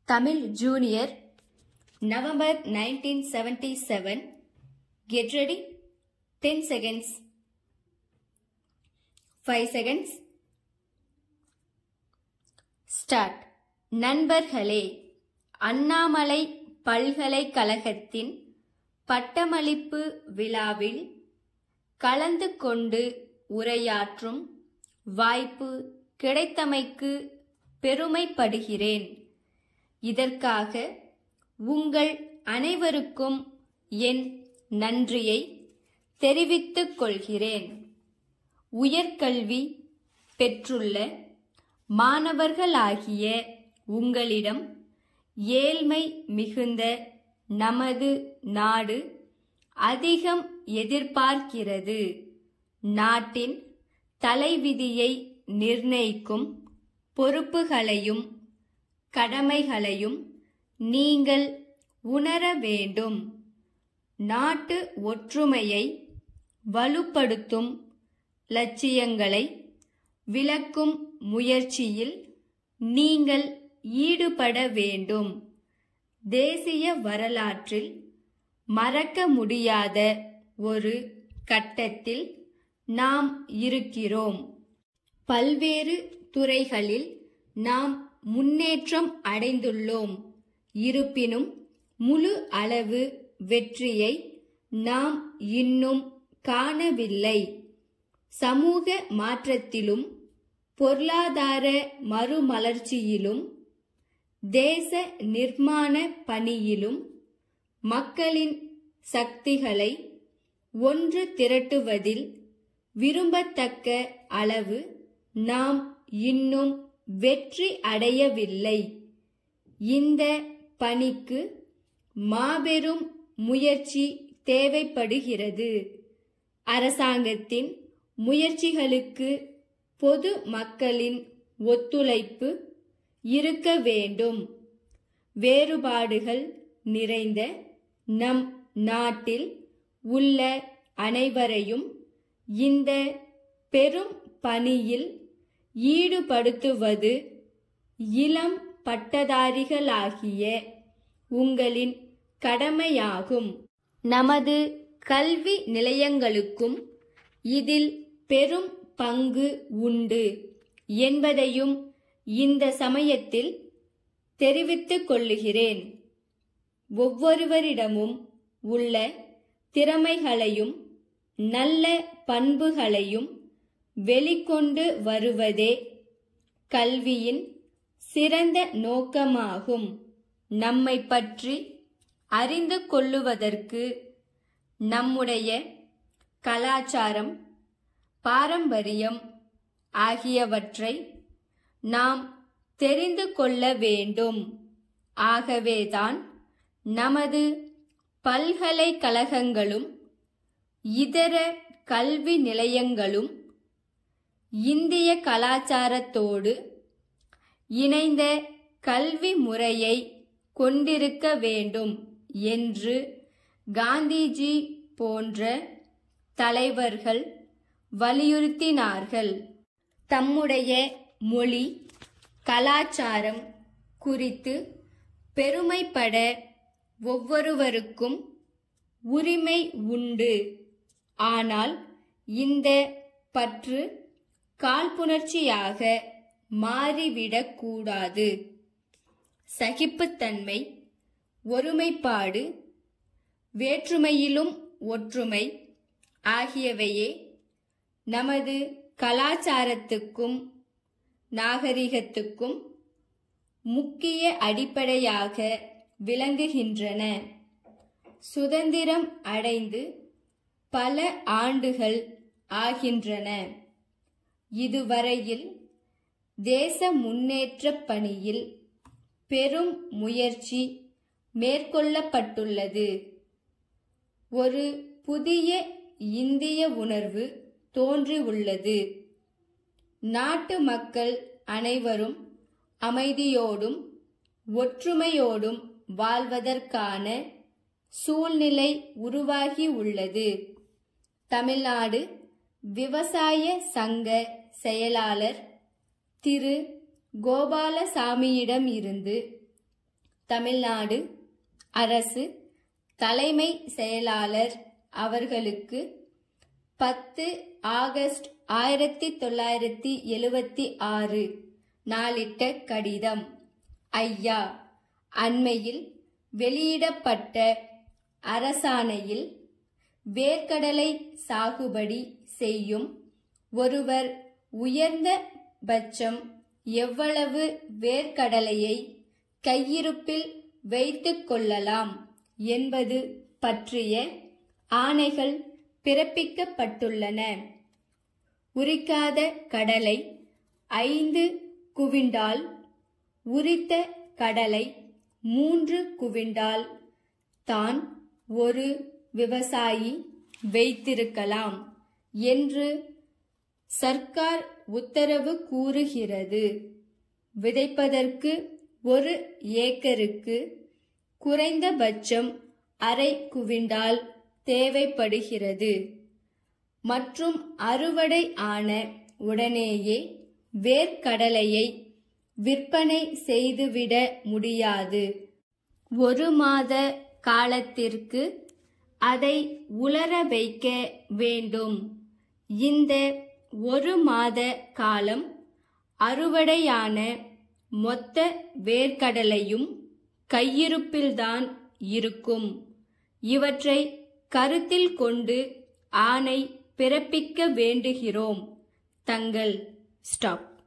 Tamil Junior, November 1977. Get ready. 10 seconds. 5 seconds. Start நண்பர்களே அண்ணாமலை பல்கலைக்கழகத்தின் பட்டமளிப்பு விழாவில் கலந்து கொண்டு உரையாற்றும் வாய்ப்பு கிடைத்தமைக்கு பெருமைப்படுகிறேன் இதற்காக உங்கள் அனைவருக்கும் என் நன்றியை தெரிவித்துக் கொள்கிறேன் உயர்கல்வி பெற்றுள்ள மாணவர்களாகிய உங்களிடம் ஏழ்மை மிகுந்த நமது நாடு அதிகம் எதிர்பார்க்கிறது நாட்டின் தலைவிதியை நிர்ணயிக்கும் பொறுப்புகளையும் கடமைகளையும் நீங்கள் உணர வேண்டும் நாட்டு ஒற்றுமையை வலுப்படுத்தும் லட்சியங்களை விளக்கும் முயற்சியில் நீங்கள் ஈடுபட வேண்டும் தேசிய வரலாற்றில் மறக்க முடியாத ஒரு கட்டத்தில் நாம் இருக்கிறோம் பல்வேறு துறைகளில் நாம் முன்னேற்றம் அடைந்துள்ளோம் இருப்பினும் முழு அளவு வெற்றியை நாம் இன்னும் காணவில்லை சமூக மாற்றத்திலும் பொருளாதார மறுமலர்ச்சியிலும் தேச நிர்மாண பணியிலும் மக்களின் சக்திகளை ஒன்று திரட்டுவதில் விரும்பத்தக்க அளவு நாம் இன்னும் வெற்றி அடையவில்லை இந்த பணிக்கு மாபெரும் முயற்சி தேவைப்படுகிறது அரசாங்கத்தின் முயற்சிகளுக்கு பொது மக்களின் ஒத்துழைப்பு இருக்க வேண்டும் வேறுபாடுகள் நிறைந்த நம் நாட்டில் உள்ள அனைவரையும் இந்த பெரும் பணியில் ஈடுபடுத்துவது இளம் பட்டதாரிகளாகிய உங்களின் கடமையாகும் நமது கல்வி நிலையங்களுக்கும் இதில் பெரும் பங்கு உண்டு என்பதையும் இந்த சமயத்தில் தெரிவித்துக் கொள்ளுகிறேன் ஒவ்வொருவரிடமும் உள்ள திறமைகளையும் நல்ல பண்புகளையும் வெளிக்கொண்டு வருவதே கல்வியின் சிறந்த நோக்கமாகும் நம்மை பற்றி அறிந்து கொள்ளுவதற்கு நம்முடைய கலாச்சாரம் பாரம்பரியம் ஆகியவற்றை நாம் தெரிந்து கொள்ள வேண்டும் ஆகவேதான் நமது பல்கலைக்கழகங்களும் இதர கல்வி நிலையங்களும் இந்திய கலாச்சாரத்தோடு இணைந்த கல்வி முறையை கொண்டிருக்க வேண்டும் என்று காந்திஜி போன்ற தலைவர்கள் வலியுறுத்தினார்கள் தம்முடைய மொழி கலாச்சாரம் குறித்து பெருமைப்பட ஒவ்வொருவருக்கும் உரிமை உண்டு ஆனால் இந்த பற்று காழ்ப்புணர்ச்சியாக மாறிவிடக்கூடாது சகிப்புத்தன்மை ஒருமைப்பாடு வேற்றுமையிலும் ஒற்றுமை ஆகியவையே நமது கலாச்சாரத்துக்கும் நாகரிகத்துக்கும் முக்கிய அடிப்படையாக விளங்குகின்றன சுதந்திரம் அடைந்து பல ஆண்டுகள் ஆகின்றன இதுவரையில் தேச முன்னேற்ற பணியில் பெரும் முயற்சி மேற்கொள்ளப்பட்டுள்ளது ஒரு புதிய இந்திய உணர்வு தோன்றியுள்ளது நாட்டு மக்கள் அனைவரும் அமைதியோடும் ஒற்றுமையோடும் வாழ்வதற்கான சூழ்நிலை உருவாகி உள்ளது தமிழ்நாடு விவசாய சங்க செயலாளர் திரு கோபாலசாமியிடம் இருந்து தமிழ்நாடு அரசு தலைமை செயலாளர் அவர்களுக்கு பத்து ஆகஸ்ட் ஆயிரத்தி தொள்ளாயிரத்தி எழுவத்தி ஆறு நாளிட்ட கடிதம் ஐயா அண்மையில் வெளியிடப்பட்ட அரசாணையில் வேர்க்கடலை சாகுபடி செய்யும் ஒருவர் உயர்ந்த பட்சம் எவ்வளவு வேர்க்கடலையை கையிருப்பில் வைத்துக் கொள்ளலாம் என்பது பற்றிய ஆணைகள் பிறப்பிக்கப்பட்டுள்ளன உரிக்காத கடலை ஐந்து குவிண்டால் உரித்த கடலை மூன்று குவிண்டால் தான் ஒரு விவசாயி வைத்திருக்கலாம் என்று சர்க்கார் உத்தரவு கூறுகிறது விதைப்பதற்கு ஒரு ஏக்கருக்கு குறைந்தபட்சம் அரை குவிண்டால் தேவைப்படுகிறது மற்றும் அறுவடை ஆன உடனேயே வேர்க்கடலையை விற்பனை செய்துவிட முடியாது ஒரு மாத காலத்திற்கு அதை உலர வைக்க வேண்டும் இந்த ஒரு மாத காலம் அறுவடையான மொத்த வேர்க்கடலையும் கையிருப்பில்தான் இருக்கும் இவற்றை கருத்தில் கொண்டு ஆணை பிறப்பிக்க வேண்டுகிறோம் தங்கள் ஸ்டாப்